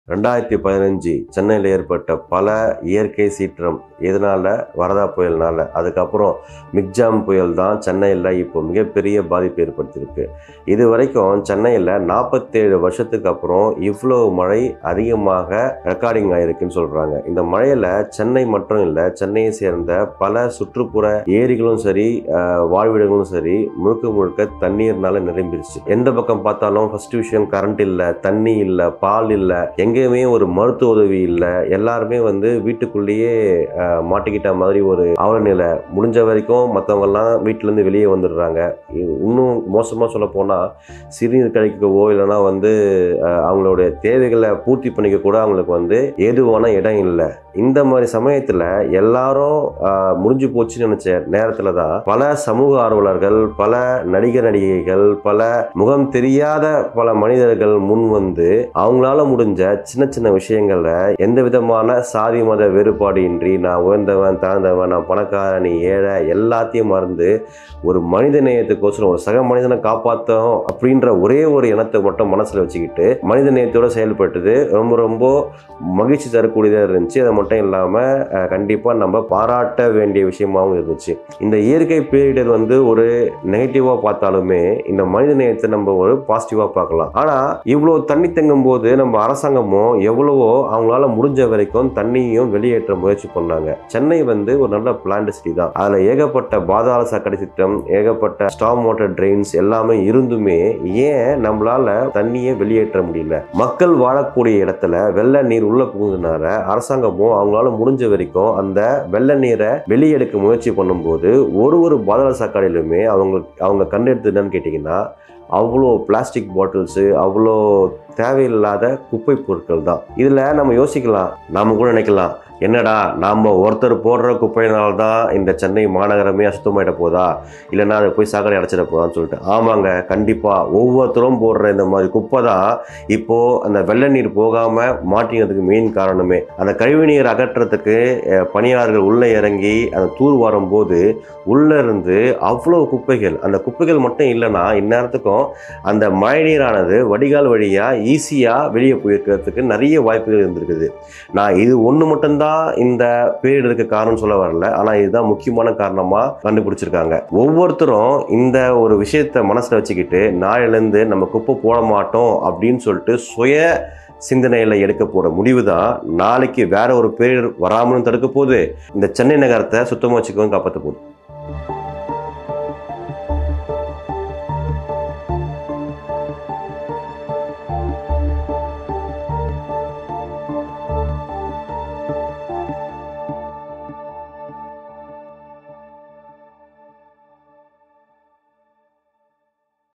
ரெண்டாயிரத்தி பதினஞ்சு சென்னையில் ஏற்பட்ட பல இயற்கை சீற்றம் எதனால வரதா புயல்னால அதுக்கப்புறம் மிக்ஜாம் புயல் தான் சென்னையில் இப்போ மிகப்பெரிய பாதிப்பு ஏற்படுத்தியிருக்கு இது வரைக்கும் சென்னையில் நாற்பத்தேழு வருஷத்துக்கு அப்புறம் இவ்வளோ மழை அதிகமாக ரெக்கார்டிங் ஆயிருக்குன்னு சொல்கிறாங்க இந்த மழையில் சென்னை மட்டும் இல்லை சென்னையை சேர்ந்த பல சுற்றுப்புற ஏரிகளும் சரி அஹ், வாழ்விடங்களும் சரி முழுக்க முழுக்க தண்ணீர்னால நிரம்பிருச்சு எந்த பக்கம் பார்த்தாலும் ஃபர்ஸ்ட் விஷயம் கரண்ட் இல்லை தண்ணி இல்லை பால் இல்லை எங்கேயுமே ஒரு மருத்துவ உதவி இல்லை எல்லாருமே வந்து வீட்டுக்குள்ளேயே அஹ், மாட்டிக்கிட்ட மாதிரி ஒரு அவலநிலை முடிஞ்ச வரைக்கும் மற்றவங்கெல்லாம் வீட்டிலேருந்து வெளியே வந்துடுறாங்க இ- இன்னும் மோசமாக சொல்ல போனால் சிறுநீர் கழிக்கவோ இல்லைன்னா வந்து அஹ், அவங்களுடைய தேவைகளை பூர்த்தி பண்ணிக்க கூட அவங்களுக்கு வந்து ஏதுவான இடம் இல்லை இந்த மாதிரி சமயத்தில் எல்லாரும் அஹ், முடிஞ்சு போச்சுன்னு நினச்ச நேரத்தில் தான் பல சமூக ஆர்வலர்கள் பல நடிகர் நடிகைகள் பல முகம் தெரியாத பல மனிதர்கள் முன் வந்து அவங்களால முடிஞ்ச சின்ன சின்ன விஷயங்கள்ல எந்த விதமான சாதி மத வேறுபாடு இன்றி நான் உயர்ந்தவன் தாழ்ந்தவன் நான் பணக்காரன் நீ ஏழை எல்லாத்தையும் மறந்து ஒரு மனித நேயத்துக்கோசரம் ஒரு சக மனிதனை காப்பாற்றோம் அப்படின்ற ஒரே ஒரு எண்ணத்தை மட்டும் மனசுல வச்சுக்கிட்டு மனித நேயத்தோட செயல்பட்டது ரொம்ப ரொம்ப மகிழ்ச்சி தரக்கூடியதாக இருந்துச்சு அது மட்டும் இல்லாமல் கண்டிப்பாக நம்ம பாராட்ட வேண்டிய விஷயமாகவும் இருந்துச்சு இந்த இயற்கை பேரிடர் வந்து ஒரு நெகட்டிவாக பார்த்தாலுமே இந்த மனித நேயத்தை நம்ம ஒரு பாசிட்டிவாக பார்க்கலாம் ஆனால் இவ்வளோ தண்ணி தங்கும் போது நம்ம அரசாங்கமும் எவ்வளவோ அவங்களால முடிஞ்ச வரைக்கும் தண்ணியையும் வெளியேற்ற முயற்சி பண்ணாங்க சென்னை வந்து ஒரு நல்ல பிளான்ட் சிட்டி தான் அதில் ஏகப்பட்ட பாதாள சாக்கடை திட்டம் ஏகப்பட்ட ஸ்டாம் வாட்டர் ட்ரெயின்ஸ் எல்லாமே இருந்துமே ஏன் நம்மளால தண்ணியை வெளியேற்ற முடியல மக்கள் வாழக்கூடிய இடத்துல வெள்ள நீர் உள்ள புகுந்ததுனால அரசாங்கமும் அவங்களால முடிஞ்ச வரைக்கும் அந்த வெள்ள நீரை வெளியெடுக்க முயற்சி பண்ணும்போது ஒரு ஒரு பாதாள சாக்கடையிலுமே அவங்க அவங்க கண்டெடுத்து என்னன்னு கேட்டிங்கன்னா அவ்வளோ பிளாஸ்டிக் பாட்டில்ஸு அவ்வளோ தேவையில்லாத குப்பை பொருட்கள் தான் இதில் நம்ம யோசிக்கலாம் நாம கூட நினைக்கலாம் என்னடா நாம் ஒருத்தர் போடுற குப்பையினால தான் இந்த சென்னை மாநகரமே அசுத்தமாயிட போதா இல்லைன்னா அதை போய் சாக்கடை அடைச்சிட போதான்னு சொல்லிட்டு ஆமாங்க கண்டிப்பாக ஒவ்வொருத்தரும் போடுற இந்த மாதிரி குப்பை தான் இப்போது அந்த வெள்ள நீர் போகாமல் மாட்டினதுக்கு மெயின் காரணமே அந்த கழிவு நீர் அகற்றத்துக்கு அஹ், பணியாளர்கள் உள்ளே இறங்கி அந்த தூர் வரும்போது உள்ளே இருந்து அவ்வளோ குப்பைகள் அந்த குப்பைகள் மட்டும் இல்லைன்னா இந்நேரத்துக்கும் அந்த மழை நீரானது வடிகால் வழியாக ஈஸியாக வெளியே போயிருக்கிறதுக்கு நிறைய வாய்ப்புகள் இருந்திருக்குது நான் இது ஒன்று மட்டும்தான் இந்த பேரிடருக்கு காரணம் சொல்ல வரல ஆனால் இதுதான் முக்கியமான காரணமாக கண்டுபிடிச்சிருக்காங்க ஒவ்வொருத்தரும் இந்த ஒரு விஷயத்தை மனசில் வச்சுக்கிட்டு நாளிலேருந்து நம்ம குப்பை போட மாட்டோம் அப்படின்னு சொல்லிட்டு சுய சிந்தனையில் எடுக்க போகிற முடிவு தான் நாளைக்கு வேற ஒரு பேரிடர் வராமலும் தடுக்க போகுது இந்த சென்னை நகரத்தை சுத்தமாக வச்சுக்கவும் காப்பாற்ற போகுது